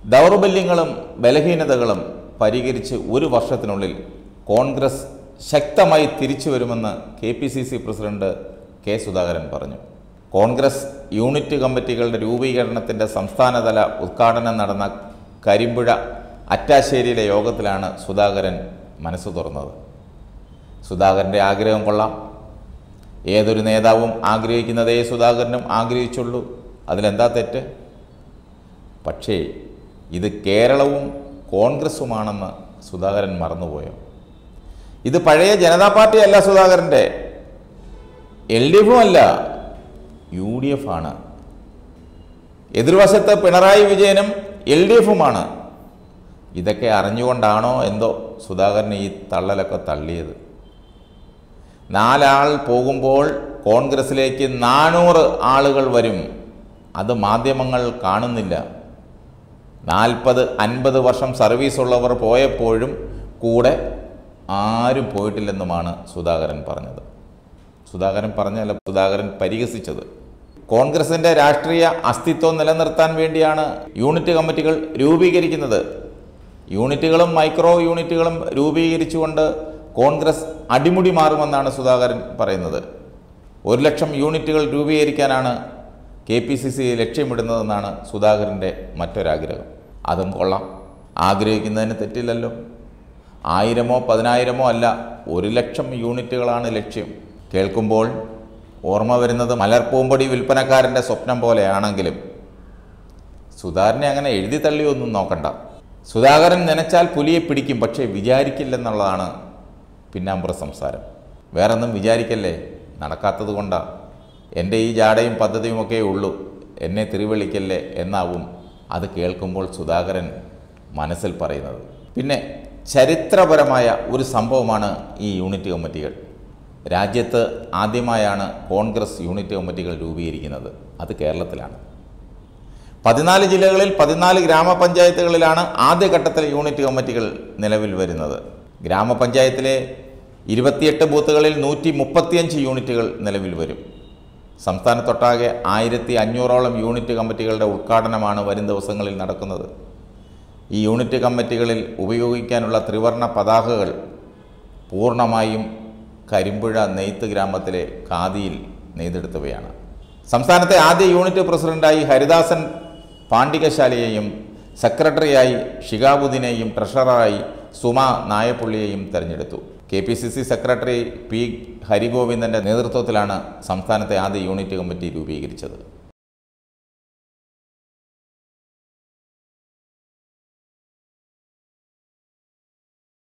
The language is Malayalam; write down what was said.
ദൗർബല്യങ്ങളും ബലഹീനതകളും പരിഹരിച്ച് ഒരു വർഷത്തിനുള്ളിൽ കോൺഗ്രസ് ശക്തമായി തിരിച്ചു വരുമെന്ന് K P C C president K Sudhakaran പറഞ്ഞു കോൺഗ്രസ് യൂണിറ്റ് കമ്മിറ്റികളുടെ രൂപീകരണത്തിൻ്റെ സംസ്ഥാനതല ഉദ്ഘാടനം നടന്ന കരിമ്പുഴ അറ്റാശ്ശേരിയിലെ യോഗത്തിലാണ് സുധാകരൻ മനസ്സ് തുറന്നത് സുധാകരൻ്റെ ആഗ്രഹം കൊള്ളാം ഏതൊരു നേതാവും ആഗ്രഹിക്കുന്നതേ സുധാകരനും ആഗ്രഹിച്ചുള്ളൂ അതിലെന്താ തെറ്റ് പക്ഷേ ഇത് കേരളവും കോൺഗ്രസുമാണെന്ന് സുധാകരൻ മറന്നുപോയോ ഇത് പഴയ ജനതാ പാർട്ടി അല്ല സുധാകരൻ്റെ എൽ ഡി എഫും അല്ല യു ഡി എഫ് ആണ് എതിർവശത്ത് പിണറായി വിജയനും എൽ ഡി എഫുമാണ് ഇതൊക്കെ അറിഞ്ഞുകൊണ്ടാണോ എന്തോ സുധാകരൻ ഈ തള്ളലൊക്കെ തള്ളിയത് നാലാൾ പോകുമ്പോൾ കോൺഗ്രസിലേക്ക് നാനൂറ് ആളുകൾ വരും അത് മാധ്യമങ്ങൾ കാണുന്നില്ല നാൽപ്പത് അൻപത് വർഷം സർവീസുള്ളവർ പോയപ്പോഴും കൂടെ ആരും പോയിട്ടില്ലെന്നുമാണ് സുധാകരൻ പറഞ്ഞത് സുധാകരൻ പറഞ്ഞല്ല സുധാകരൻ പരിഹസിച്ചത് കോൺഗ്രസിൻ്റെ രാഷ്ട്രീയ അസ്തിത്വം നിലനിർത്താൻ വേണ്ടിയാണ് യൂണിറ്റ് കമ്മിറ്റികൾ രൂപീകരിക്കുന്നത് യൂണിറ്റുകളും മൈക്രോ യൂണിറ്റുകളും രൂപീകരിച്ചുകൊണ്ട് കോൺഗ്രസ് അടിമുടി മാറുമെന്നാണ് സുധാകരൻ പറയുന്നത് ഒരു ലക്ഷം യൂണിറ്റുകൾ രൂപീകരിക്കാനാണ് കെ പി സി സി ലക്ഷ്യമിടുന്നതെന്നാണ് സുധാകരൻ്റെ മറ്റൊരാഗ്രഹം അതും കൊള്ളാം ആഗ്രഹിക്കുന്നതിന് തെറ്റില്ലല്ലോ ആയിരമോ പതിനായിരമോ അല്ല ഒരു ലക്ഷം യൂണിറ്റുകളാണ് ലക്ഷ്യം കേൾക്കുമ്പോൾ ഓർമ്മ വരുന്നത് മലർപ്പൂമ്പൊടി വിൽപ്പനക്കാരൻ്റെ സ്വപ്നം പോലെയാണെങ്കിലും സുധാകരനെ അങ്ങനെ എഴുതി തള്ളിയൊന്നും നോക്കണ്ട സുധാകരൻ നനച്ചാൽ പുലിയെ പിടിക്കും പക്ഷേ വിചാരിക്കില്ലെന്നുള്ളതാണ് പിന്നാമ്പുറ സംസാരം വേറൊന്നും വിചാരിക്കല്ലേ നടക്കാത്തത് കൊണ്ടാ എൻ്റെ ഈ ജാടയും പദ്ധതിയുമൊക്കെ ഉള്ളൂ എന്നെ തിരുവിളിക്കല്ലേ എന്നാവും അത് കേൾക്കുമ്പോൾ സുധാകരൻ മനസ്സിൽ പറയുന്നത് പിന്നെ ചരിത്രപരമായ ഒരു സംഭവമാണ് ഈ യൂണിറ്റ് കമ്മിറ്റികൾ രാജ്യത്ത് ആദ്യമായാണ് കോൺഗ്രസ് യൂണിറ്റ് കമ്മിറ്റികൾ രൂപീകരിക്കുന്നത് അത് കേരളത്തിലാണ് പതിനാല് ജില്ലകളിൽ പതിനാല് ഗ്രാമപഞ്ചായത്തുകളിലാണ് ആദ്യഘട്ടത്തിൽ യൂണിറ്റ് കമ്മിറ്റികൾ നിലവിൽ വരുന്നത് ഗ്രാമപഞ്ചായത്തിലെ ഇരുപത്തിയെട്ട് ബൂത്തുകളിൽ നൂറ്റി മുപ്പത്തിയഞ്ച് യൂണിറ്റുകൾ നിലവിൽ വരും സംസ്ഥാനത്തൊട്ടാകെ ആയിരത്തി അഞ്ഞൂറോളം യൂണിറ്റ് കമ്മിറ്റികളുടെ ഉദ്ഘാടനമാണ് വരും ദിവസങ്ങളിൽ നടക്കുന്നത് ഈ യൂണിറ്റ് കമ്മിറ്റികളിൽ ഉപയോഗിക്കാനുള്ള ത്രിവർണ പതാകകൾ പൂർണ്ണമായും കരിമ്പുഴ നെയ്ത്ത് ഗ്രാമത്തിലെ ഖാദിയിൽ നെയ്തെടുത്തവയാണ് സംസ്ഥാനത്തെ ആദ്യ യൂണിറ്റ് പ്രസിഡന്റായി ഹരിദാസൻ പാണ്ഡികശാലയെയും സെക്രട്ടറിയായി ഷിഹാബുദ്ദീനെയും ട്രഷററായി സുമ നായപ്പുള്ളിയെയും തെരഞ്ഞെടുത്തു K P C C secretary P ഹരിഗോവിന്ദൻ്റെ നേതൃത്വത്തിലാണ് സംസ്ഥാനത്തെ ആദ്യ യൂണിറ്റ് കമ്മിറ്റി രൂപീകരിച്ചത്